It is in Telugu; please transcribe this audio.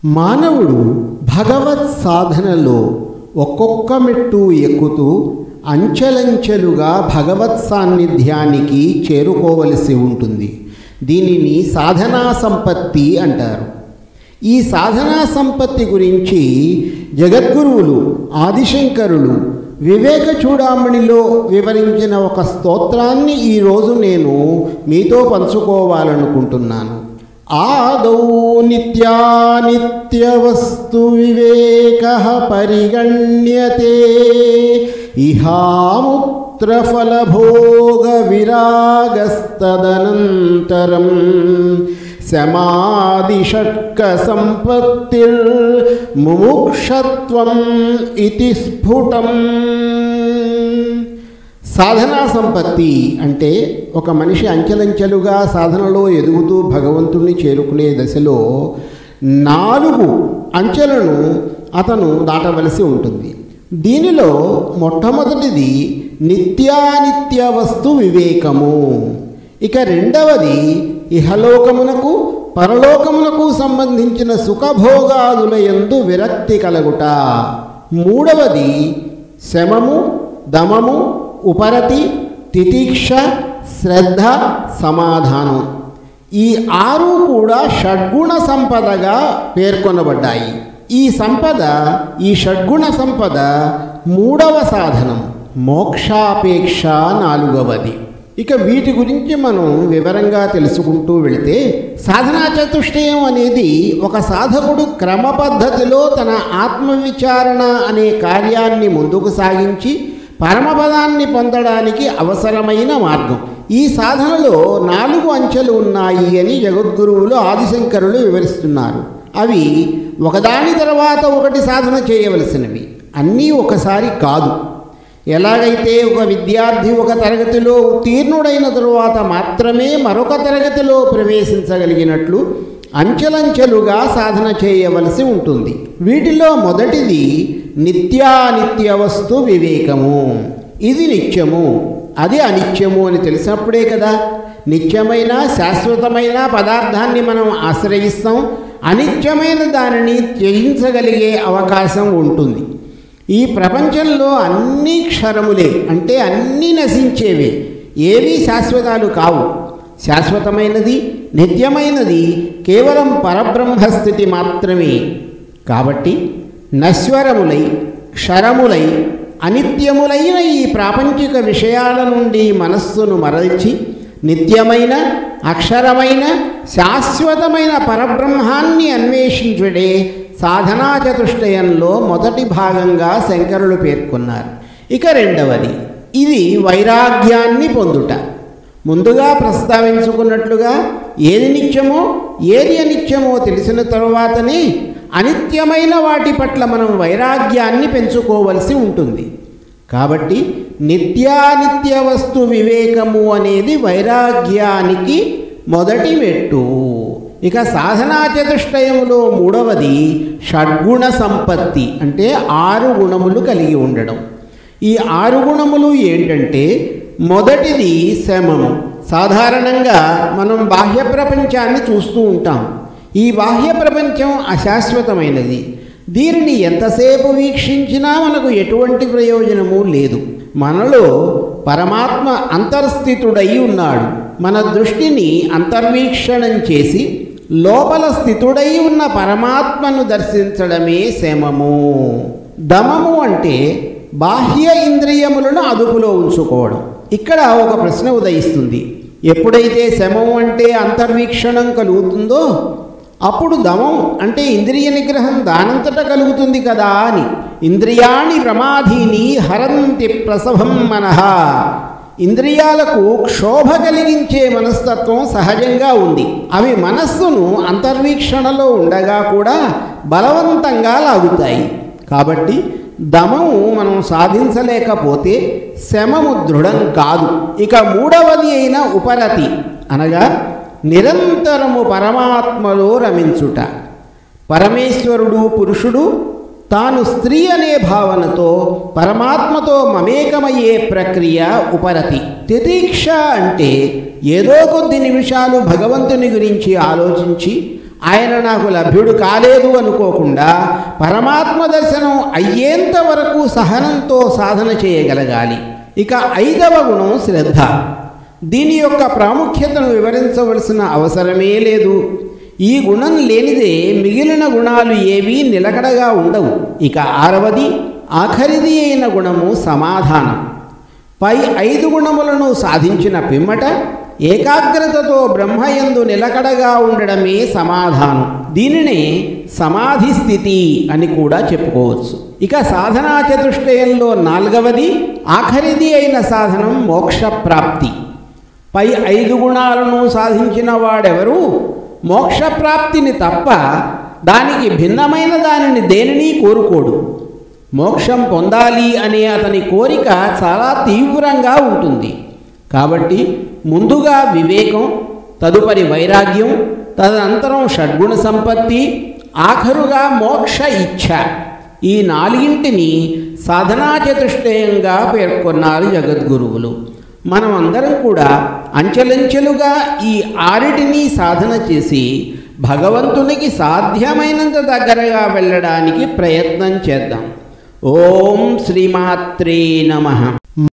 మానవుడు భగవత్ సాధనలో ఒక్కొక్క మెట్టు ఎక్కుతూ అంచెలంచెలుగా భగవత్ సాన్నిధ్యానికి చేరుకోవలసి ఉంటుంది దీనిని సాధనా సంపత్తి అంటారు ఈ సాధనా సంపత్తి గురించి జగద్గురువులు ఆదిశంకరులు వివేక చూడామణిలో వివరించిన ఒక స్తోత్రాన్ని ఈరోజు నేను మీతో పంచుకోవాలనుకుంటున్నాను ఆదౌ నిత్యానిత్యవస్తు వివేక పరిగణ్యతే ఇహాముత్రఫలభోగ విరాగస్తదనంతరం శమాదిషట్క సంపత్తిర్ముముక్షత్వం ఇతి స్ఫుటం సాధనా సంపత్తి అంటే ఒక మనిషి అంచెలంచెలుగా సాధనలో ఎదుగుతూ భగవంతుణ్ణి చేరుకునే దశలో నాలుగు అంచెలను అతను దాటవలసి ఉంటుంది దీనిలో మొట్టమొదటిది నిత్యానిత్య వస్తు వివేకము ఇక రెండవది ఇహలోకమునకు పరలోకమునకు సంబంధించిన సుఖభోగాదుల యందు విరక్తి కలగుట మూడవది శమము దమము ఉపరతి తితిక్ష శ్రద్ధ సమాధానం ఈ ఆరు కూడా షడ్గుణ సంపదగా పేర్కొనబడ్డాయి ఈ సంపద ఈ షడ్గుణ సంపద మూడవ సాధనం మోక్షాపేక్ష నాలుగవది ఇక వీటి గురించి మనం వివరంగా తెలుసుకుంటూ వెళితే సాధనా చతుష్టయం అనేది ఒక సాధకుడు క్రమ పద్ధతిలో తన ఆత్మవిచారణ అనే కార్యాన్ని ముందుకు సాగించి పరమపదాన్ని పొందడానికి అవసరమైన మార్గం ఈ సాధనలో నాలుగు అంచెలు ఉన్నాయి అని జగద్గురువులు ఆదిశంకరులు వివరిస్తున్నారు అవి ఒకదాని తర్వాత ఒకటి సాధన చేయవలసినవి అన్నీ ఒకసారి కాదు ఎలాగైతే ఒక విద్యార్థి ఒక తరగతిలో ఉత్తీర్ణుడైన తరువాత మాత్రమే మరొక తరగతిలో ప్రవేశించగలిగినట్లు అంచెలంచెలుగా సాధన చేయవలసి ఉంటుంది వీటిలో మొదటిది నిత్యానిత్య వస్తు వివేకము ఇది నిత్యము అది అనిత్యము అని తెలిసినప్పుడే కదా నిత్యమైన శాశ్వతమైన పదార్థాన్ని మనం ఆశ్రయిస్తాం అనిత్యమైన దానిని త్యజించగలిగే అవకాశం ఉంటుంది ఈ ప్రపంచంలో అన్ని క్షరములే అంటే అన్నీ నశించేవే ఏవీ శాశ్వతాలు కావు శాశ్వతమైనది నిత్యమైనది కేవలం పరబ్రహ్మస్థితి మాత్రమే కాబట్టి నశ్వరములై క్షరములై అనిత్యములైన ఈ ప్రాపంచిక విషయాల నుండి మనస్సును మరల్చి నిత్యమైన అక్షరమైన శాశ్వతమైన పరబ్రహ్మాన్ని అన్వేషించుడే సాధనా చతుష్టయంలో మొదటి భాగంగా శంకరులు పేర్కొన్నారు ఇక రెండవది ఇది వైరాగ్యాన్ని పొందుట ముందుగా ప్రస్తావించుకున్నట్లుగా ఏది నిత్యమో ఏది అనిత్యమో తెలిసిన తరువాతనే అనిత్యమైన వాటి పట్ల మనం వైరాగ్యాన్ని పెంచుకోవలసి ఉంటుంది కాబట్టి నిత్యానిత్య వస్తు వివేకము అనేది వైరాగ్యానికి మొదటి మెట్టు ఇక సాధనా చతుష్టయములో మూడవది షడ్గుణ సంపత్తి అంటే ఆరు గుణములు కలిగి ఉండడం ఈ ఆరు గుణములు ఏంటంటే మొదటిది శమము సాధారణంగా మనం బాహ్య ప్రపంచాన్ని చూస్తూ ఉంటాం ఈ బాహ్య ప్రపంచం అశాశ్వతమైనది దీనిని ఎంతసేపు వీక్షించినా మనకు ఎటువంటి ప్రయోజనము లేదు మనలో పరమాత్మ అంతర్స్థితుడై ఉన్నాడు మన దృష్టిని అంతర్వీక్షణం చేసి లోపల స్థితుడై ఉన్న పరమాత్మను దర్శించడమే శమము దమము అంటే బాహ్య ఇంద్రియములను అదుపులో ఉంచుకోవడం ఇక్కడ ఒక ప్రశ్న ఉదయిస్తుంది ఎప్పుడైతే శమం అంటే అంతర్వీక్షణం కలుగుతుందో అప్పుడు దమం అంటే ఇంద్రియ నిగ్రహం దానంతట కలుగుతుంది కదా అని ఇంద్రియాణి ప్రమాధీని హరంతి ప్రసభం మనః ఇంద్రియాలకు క్షోభ కలిగించే మనస్తత్వం సహజంగా ఉంది అవి మనస్సును అంతర్వీక్షణలో ఉండగా కూడా బలవంతంగా లాగుతాయి కాబట్టి దమము మనం సాధించలేకపోతే శమము దృఢం కాదు ఇక మూడవది అయిన ఉపరతి అనగా నిరంతరము పరమాత్మలో రమించుట పరమేశ్వరుడు పురుషుడు తాను స్త్రీ అనే భావనతో పరమాత్మతో మమేకమయ్యే ప్రక్రియ ఉపరతి తితీక్ష అంటే ఏదో కొద్ది నిమిషాలు భగవంతుని గురించి ఆలోచించి ఆయన నాకు లభ్యుడు కాలేదు అనుకోకుండా పరమాత్మ దర్శనం అయ్యేంత వరకు సహనంతో సాధన చేయగలగాలి ఇక ఐదవ గుణం శ్రద్ధ దీని యొక్క ప్రాముఖ్యతను వివరించవలసిన అవసరమే లేదు ఈ గుణం లేనిదే మిగిలిన గుణాలు ఏవీ నిలకడగా ఉండవు ఇక ఆరవది ఆఖరిది అయిన గుణము సమాధానం పై ఐదు గుణములను సాధించిన పిమ్మట ఏకాగ్రతతో బ్రహ్మయందు నిలకడగా ఉండడమే సమాధానం దీనినే సమాధి స్థితి అని కూడా చెప్పుకోవచ్చు ఇక సాధనా చతుష్టయంలో నాలుగవది ఆఖరిది అయిన సాధనం మోక్ష ప్రాప్తి పై ఐదు గుణాలను సాధించిన వాడెవరు మోక్షప్రాప్తిని తప్ప దానికి భిన్నమైన దానిని దేనిని కోరుకోడు మోక్షం పొందాలి అనే అతని కోరిక చాలా తీవ్రంగా ఉంటుంది కాబట్టి ముందుగా వివేకం తదుపరి వైరాగ్యం తదనంతరం షడ్గుణ సంపత్తి ఆఖరుగా మోక్ష ఇచ్ఛ ఈ నాలుగింటిని సాధనా చతుష్టయంగా పేర్కొన్నారు జగద్గురువులు మనం అందరం కూడా అంచెలంచెలుగా ఈ ఆరిటిని సాధన చేసి భగవంతునికి సాధ్యమైనంత దగ్గరగా వెళ్ళడానికి ప్రయత్నం చేద్దాం ఓం శ్రీమాత్రే నమ